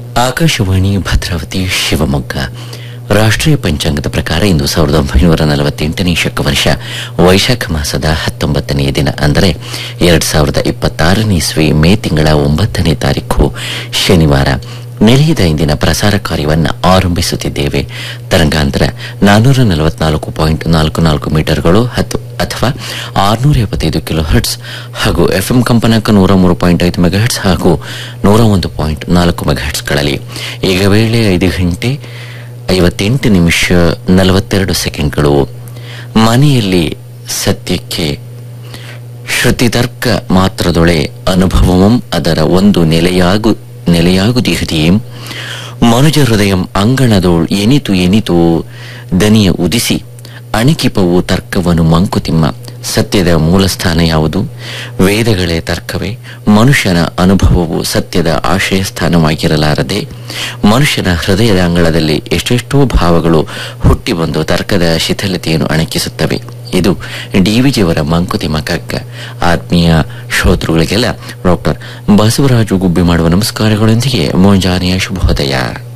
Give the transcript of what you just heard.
ಆಕಾಶವಾಣಿ ಭದ್ರಾವತಿ ಶಿವಮೊಗ್ಗ ರಾಷ್ಟ್ರೀಯ ಪಂಚಾಂಗದ ಪ್ರಕಾರ ಇಂದು ಸಾವಿರದ ಒಂಬೈನೂರ ನಲವತ್ತೆಂಟನೇ ಶಕ ವರ್ಷ ವೈಶಾಖ ಮಾಸದ ಹತ್ತೊಂಬತ್ತನೆಯ ದಿನ ಅಂದರೆ ಎರಡ್ ಸಾವಿರದ ಇಪ್ಪತ್ತಾರನೇ ಇಸ್ವಿ ಮೇ ತಿಂಗಳ ಒಂಬತ್ತನೇ ತಾರೀಕು ಶನಿವಾರ ನಿಲಯದ ಇಂದಿನ ಪ್ರಸಾರ ಕಾರ್ಯವನ್ನು ಆರಂಭಿಸುತ್ತಿದ್ದೇವೆ ತರಂಗಾಂತರ ನಾನ್ನೂರ ನಲವತ್ನಾಲ್ಕು ಪಾಯಿಂಟ್ ನಾಲ್ಕು ನಾಲ್ಕು ಮೀಟರ್ಗಳು ಹತ್ತು ಅಥವಾ ಆರುನೂರ ಎಪ್ಪತ್ತೈದು ಕಿಲೋ ಹರ್ಟ್ಸ್ ಹಾಗೂ ಎಫ್ಎಂ ಕಂಪನಾಂಕ ನೂರ ಮೂರು ಪಾಯಿಂಟ್ ಐದು ಮೆಗಾಹರ್ಟ್ಸ್ ಹಾಗೂ ನೂರ ಒಂದು ಪಾಯಿಂಟ್ ನಾಲ್ಕು ಮೆಗಾಹರ್ಟ್ಸ್ಗಳಲ್ಲಿ ಈಗ ವೇಳೆ ಐದು ಗಂಟೆ ಐವತ್ತೆಂಟು ನಿಮಿಷ ನಲವತ್ತೆರಡು ಸೆಕೆಂಡ್ಗಳು ಮನೆಯಲ್ಲಿ ಸತ್ಯಕ್ಕೆ ಶ್ರುತಿತರ್ಕ ಮಾತ್ರದೊಳೆ ಅನುಭವವಂ ಅದರ ಒಂದು ನೆಲೆಯಾಗು ನೆಲೆಯಾಗುದಿಹದಿಯೇಂ ಮನುಜ ಹೃದಯಂ ಅಂಗಣದೋಳ್ ಎನಿತು ಎನಿತು ದನಿಯ ಉದಿಸಿ ಅಣಿಕಿಪವು ತರ್ಕವನು ಮಂಕುತಿಮ್ಮ ಸತ್ಯದ ಮೂಲಸ್ಥಾನ ಯಾವುದು ವೇದಗಳೇ ತರ್ಕವೇ ಮನುಷ್ಯನ ಅನುಭವವು ಸತ್ಯದ ಆಶ್ರಯ ಸ್ಥಾನವಾಗಿರಲಾರದೆ ಮನುಷ್ಯನ ಹೃದಯದ ಅಂಗಳದಲ್ಲಿ ಎಷ್ಟೆಷ್ಟೋ ಭಾವಗಳು ಹುಟ್ಟಿ ಬಂದು ತರ್ಕದ ಶಿಥಿಲತೆಯನ್ನು ಅಣಕಿಸುತ್ತವೆ ಇದು ಡಿವಿಜಿಯವರ ಮಂಕುತಿಮ್ಮ ಕಗ್ಗ ಆತ್ಮೀಯ ಶ್ರೋತೃಗಳಿಗೆಲ್ಲ ಡಾಕ್ಟರ್ ಬಸವರಾಜು ಗುಬ್ಬಿ ಮಾಡುವ ನಮಸ್ಕಾರಗಳೊಂದಿಗೆ ಮುಂಜಾನೆಯ ಶುಭೋದಯ